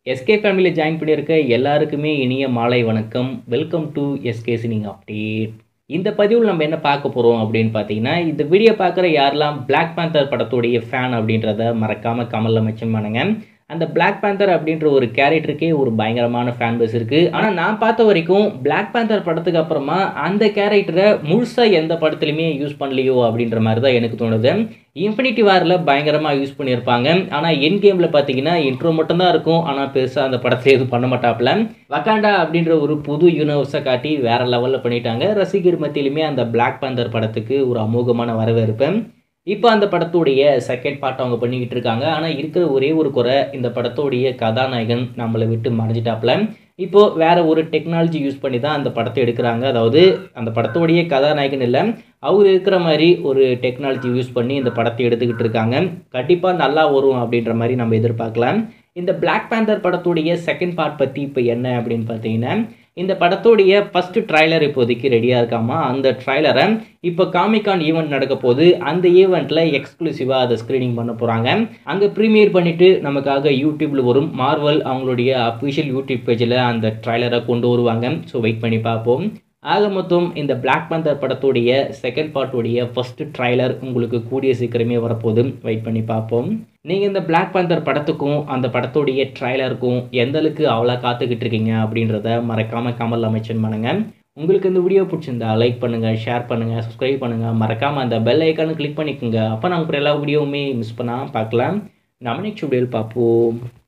SK ஃபேமிலியில் join பண்ணியிருக்க எல்லாருக்குமே இனிய மாலை வணக்கம் வெல்கம் டு எஸ்கே சினிங் அப்டேட் இந்த பதிவில் நம்ம என்ன பார்க்க போகிறோம் அப்படின்னு பார்த்தீங்கன்னா இந்த வீடியோ பார்க்குற யாரெல்லாம் Black Panther படத்துடைய ஃபேன் அப்படின்றத மறக்காமல் கமலில் மென்ஷன் பண்ணுங்க அந்த Black Panther அப்படின்ற ஒரு கேரக்டருக்கே ஒரு பயங்கரமான ஃபேன் பேஸ் இருக்குது ஆனால் நான் பார்த்த வரைக்கும் Black Panther படத்துக்கு அப்புறமா அந்த கேரக்டரை முழுசாக எந்த படத்துலையுமே யூஸ் பண்ணலையோ அப்படின்ற மாதிரி தான் எனக்கு தோணுது இன்ஃபினிட்டி வாரில் பயங்கரமாக யூஸ் பண்ணியிருப்பாங்க ஆனால் என் கேமில் பார்த்தீங்கன்னா இன்ட்ரோ மட்டும்தான் இருக்கும் ஆனால் பெருசாக அந்த படத்தை எதுவும் பண்ண மாட்டாப்புல வக்காண்டா அப்படின்ற ஒரு புது யூனிவர்ஸை காட்டி வேற லெவலில் பண்ணிட்டாங்க ரசிகர் மத்தியிலுமே அந்த Black Panther படத்துக்கு ஒரு அமோகமான வரவேற்பு இப்போ அந்த படத்துடைய செகண்ட் பார்ட் அவங்க பண்ணிக்கிட்டு இருக்காங்க ஆனால் இருக்கிற ஒரே ஒரு குறை இந்த படத்துடைய கதாநாயகன் நம்மளை விட்டு மறைஞ்சிட்டாப்புல இப்போ வேற ஒரு டெக்னாலஜி யூஸ் பண்ணி தான் அந்த படத்தை எடுக்கிறாங்க அதாவது அந்த படத்துடைய கதாநாயகன் இல்லை அவர் இருக்கிற மாதிரி ஒரு டெக்னாலஜி யூஸ் பண்ணி இந்த படத்தை எடுத்துக்கிட்டு இருக்காங்க கண்டிப்பாக நல்லா வரும் அப்படின்ற மாதிரி நம்ம எதிர்பார்க்கலாம் இந்த Black Panther படத்துடைய செகண்ட் பார்ட் பற்றி இப்போ என்ன அப்படின்னு பார்த்தீங்கன்னா இந்த படத்துடைய ஃபஸ்ட்டு ட்ரைலர் இப்போதைக்கு ரெடியாக இருக்காமா அந்த ட்ரைலரை இப்போ காமிகான் ஈவெண்ட் நடக்க போது அந்த ஈவெண்ட்டில் எக்ஸ்க்ளூசிவாக அதை ஸ்க்ரீனிங் பண்ண போகிறாங்க அங்கே ப்ரீமியர் பண்ணிவிட்டு நமக்காக யூடியூப்பில் வரும் மார்வல் அவங்களுடைய அஃபிஷியல் யூடியூப் பேஜில் அந்த ட்ரைலரை கொண்டு வருவாங்க ஸோ வெயிட் பண்ணி பார்ப்போம் ஆக மொத்தம் இந்த Black Panther படத்துடைய செகண்ட் பார்ட்டுடைய ஃபஸ்ட்டு ட்ரைலர் உங்களுக்கு கூடிய சீக்கிரமே வரப்போகுது வெயிட் பண்ணி பார்ப்போம் நீங்கள் இந்த Black Panther படத்துக்கும் அந்த படத்துடைய ட்ரைலருக்கும் எந்த அளவுக்கு அவ்வளோ காத்துக்கிட்டு இருக்கீங்க அப்படின்றத மறக்காமல் கமலில் மென்ஷன் பண்ணுங்கள் உங்களுக்கு இந்த வீடியோ பிடிச்சிருந்தா லைக் பண்ணுங்கள் ஷேர் பண்ணுங்கள் சப்ஸ்கிரைப் பண்ணுங்கள் மறக்காமல் அந்த பெல் ஐக்கானு கிளிக் பண்ணிக்கோங்க அப்போ நாங்கள் எல்லா வீடியோவுமே மிஸ் பண்ணாமல் பார்க்கலாம் நம்ம நெக்ஸ்ட் வீடியோவில் பார்ப்போம்